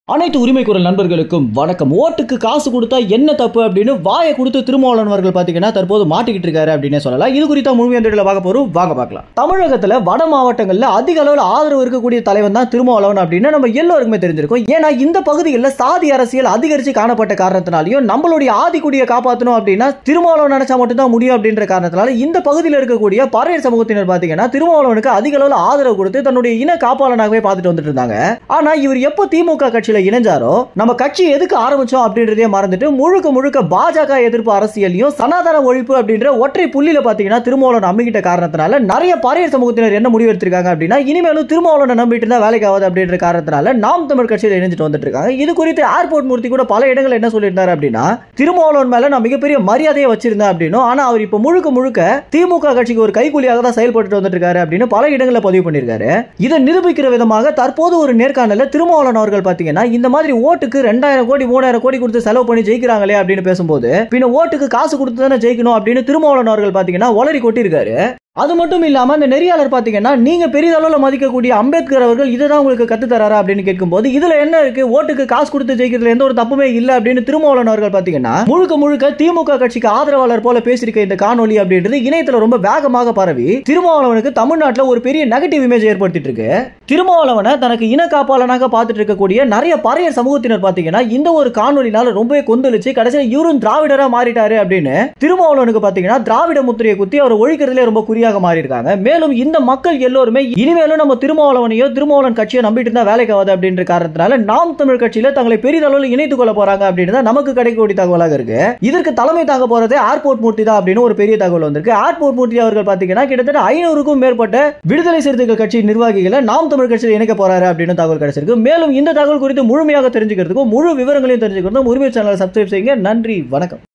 அனைத்து உரிமை குரல் நண்பர்களுக்கும் வணக்கம் ஓட்டுக்கு காசு கொடுத்தா என்ன தப்பு அப்படின்னு வாயை கொடுத்து திருமாவளவன் அவர்கள் பாத்தீங்கன்னா தற்போது மாட்டிக்கிட்டு இருக்காரு அப்படின்னு சொல்லலாம் இது குறித்த முழுமையான வீடியோல பார்க்க போறோம் வாங்க பார்க்கலாம் தமிழகத்துல வட மாவட்டங்கள்ல அதிக அளவில் ஆதரவு இருக்கக்கூடிய தலைவன் தான் திருமாவளவன் அப்படின்னு நம்ம எல்லோருக்குமே தெரிஞ்சிருக்கும் ஏன்னா இந்த பகுதிகளில் சாதி அரசியல் அதிகரிச்சு காணப்பட்ட காரணத்தினாலையும் நம்மளுடைய ஆதிக்குடியை காப்பாற்றணும் அப்படின்னா திருமாவளவன் நினைச்சா மட்டும்தான் முடியும் அப்படின்ற காரணத்தினால இந்த பகுதியில் இருக்கக்கூடிய பறையர் சமூகத்தினர் பாத்தீங்கன்னா திருமாவளவனுக்கு அதிக அளவில் ஆதரவு கொடுத்து தன்னுடைய இன காப்பாளனாகவே பார்த்துட்டு வந்துட்டு இருந்தாங்க ஆனா இவர் எப்போ திமுக கட்சியில இணைஞ்சாரோ நம்ம கட்சி எதுக்கு ஆரம்பிச்சோம் அப்படின்றதே மறந்துட்டு முழுக்க முழுக்க பாஜக எதிர்ப்பு அரசியலையும் சனாதன ஒழிப்பு அப்படின்ற ஒற்றை புள்ளியில பாத்தீங்கன்னா திருமாவளவன் நம்பிக்கிட்ட காரணத்தினால நிறைய பாரியர் சமூகத்தினர் என்ன முடிவு எடுத்திருக்காங்க அப்படின்னா இனிமேலும் திருமாவளவனை நம்பிட்டு இருந்தா வேலைக்கு ஆகாது அப்படின்ற காரணத்தினால நாம் தமிழ் கட்சியில் இணைஞ்சிட்டு வந்துட்டு இருக்காங்க இது குறித்து ஏர்போர்ட் மூர்த்தி கூட பல இடங்கள் என்ன சொல்லியிருந்தாரு அப்படின்னா திருமாவளவன் மேல நான் மிகப்பெரிய மரியாதையை வச்சிருந்தேன் அப்படின்னும் ஆனா அவர் இப்ப முழுக்க முழுக்க திமுக கட்சிக்கு ஒரு கைகூலியாக தான் செயல்பட்டு வந்துட்டு இருக்காரு அப்படின்னு பல இடங்களில் பதிவு பண்ணியிருக்காரு இதை நிரூபிக்கிற விதமாக தற்போது ஒரு நேர்காணல திருமாவளவன் அவர்கள் பாத்தீங்கன்னா இந்த மாதிரி ஓட்டுக்கு ரெண்டாயிரம் கோடி மூணாயிரம் கோடி கொடுத்து செலவு பண்ணி ஜெயிக்கிறாங்களே அப்படின்னு பேசும்போது பின்ன ஓட்டுக்கு காசு கொடுத்து தானே ஜெயிக்கணும் அப்படின்னு திருமாவளவன் அவர்கள் பாத்தீங்கன்னா ஒளரி கொட்டியிருக்காரு அது மட்டும் இல்லாம அந்த நெறியாளர் பாத்தீங்கன்னா நீங்க பெரிய அளவுல மதிக்கக்கூடிய அம்பேத்கர் அவர்கள் இதுதான் உங்களுக்கு கத்து தராரா அப்படின்னு கேட்கும்போது இதுல என்ன இருக்கு ஓட்டுக்கு காசு கொடுத்து ஜெயிக்கிறதுல எந்த ஒரு தப்புமே இல்ல அப்படின்னு திருமாவளவன் அவர்கள் பாத்தீங்கன்னா முழுக்க முழுக்க திமுக கட்சிக்கு ஆதரவாளர் போல பேசியிருக்க இந்த காணொலி அப்படின்றது இணையத்துல ரொம்ப வேகமாக பரவி திருமாவளவனுக்கு தமிழ்நாட்டுல ஒரு பெரிய நெகட்டிவ் இமேஜ் ஏற்படுத்திட்டு இருக்கு திருமாவளவனை தனக்கு இன காப்பாளனாக பார்த்துட்டு இருக்கக்கூடிய நிறைய பறையர் சமூகத்தினர் பாத்தீங்கன்னா இந்த ஒரு காணொலினால ரொம்பவே கொந்தளிச்சு கடைசியில் இவரும் திராவிடரா மாறிட்டாரு அப்படின்னு திருமாவளவனுக்கு பாத்தீங்கன்னா திராவிட முத்திரையை குத்தி அவர் ஒழிக்கிறதுலே ரொம்ப குறியாக மாறி இருக்காங்க மேலும் இந்த மக்கள் எல்லோருமே இனிமேலும் நம்ம திருமாவளவனையோ திருமாவளவன் கட்சியோ நம்பிட்டு இருந்தா வேலைக்கு ஆகாது அப்படின்ற காரணத்தினால நாம் தமிழ் கட்சியில தங்களை பெரிதளவில் இணைத்துக் கொள்ள போறாங்க அப்படின்னு தான் நமக்கு கிடைக்கக்கூடிய தகவலாக இருக்கு இதற்கு தலைமை தாங்க போறது ஏர்போர்ட் மூர்த்தி தான் அப்படின்னு ஒரு பெரிய தகவல் வந்திருக்கு ஏர்போர்ட் மூர்த்தி அவர்கள் பாத்தீங்கன்னா கிட்டத்தட்ட ஐநூறுக்கும் மேற்பட்ட விடுதலை சிறுத்தைகள் கட்சி நிர்வாகிகளை நாம் தமிழ் கட்சியில் இணைக்க போறாரு அப்படின்னு தகவல் கிடைச்சிருக்கு மேலும் இந்த தகவல் குறித்து முழுமையாக தெரிஞ்சுக்கிறதுக்கும் முழு விவரங்களையும் தெரிஞ்சுக்கிறதுக்கும் உரிமை சேனலை சப்ஸ்கிரைப் செய்யுங்க நன்றி வணக்கம்